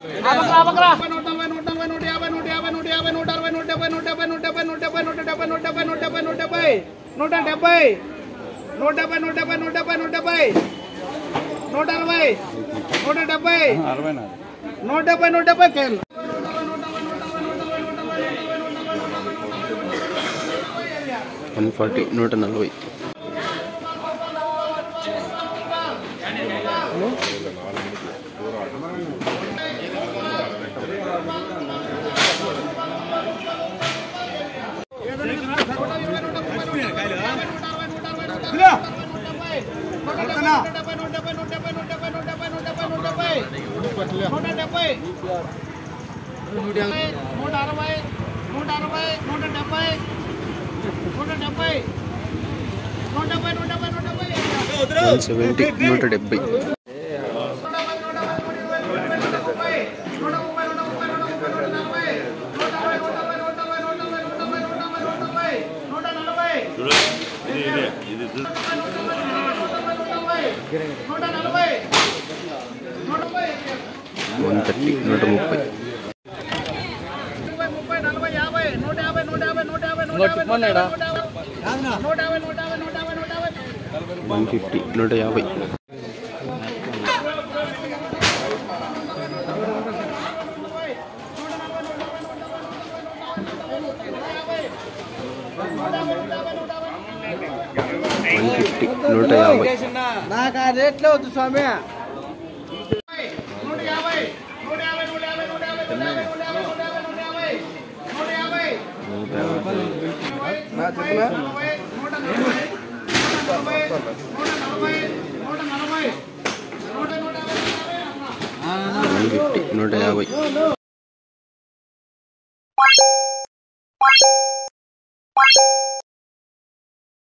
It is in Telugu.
నూట డెబ్బై నూట డెబ్బై నూట డెబ్బై నూట డెబ్బై నూట డెబ్బై నూట అరవై నూట డెబ్బై నూట డెబ్బై నూట డెబ్బై కేళ్ళు వన్ ఫార్టీ నూట నలభై నూట డెబ్బై నూట అరవై నూట అరవై నూట డెబ్బై నూట డెబ్బై నూట డెబ్బై నూట డెబ్బై నూట డెబ్బై వన్ సెవెంటీ నూట డెబ్బై నూట నలభై నూట నలభై నూట ముప్పై వన్ థర్టీ నూట ముప్పై ముప్పై ముప్పై నలభై యాభై నూట యాభై నూట యాభై నూట యాభై నూట యాభై నూట యాభై నూట యాభై నూట యాభై నూట యాభై నూట యాభై నూట యాభై వన్ ఫిఫ్టీ నూట యాభై వన్ ఫిఫ్టీ నూట యాభై నాకు ఆ రేట్లో వద్దు స్వామి నూట యాభై నూట యాభై నూట యాభై నూట యాభై నూట యాభై నూట యాభై నూట యాభై నూట యాభై నూట యాభై నూట యాభై నలభై నూట నలభై నూట నలభై నూట నలభై నూట నలభై నూట నూట యాభై వన్ ఫిఫ్టీ నూట యాభై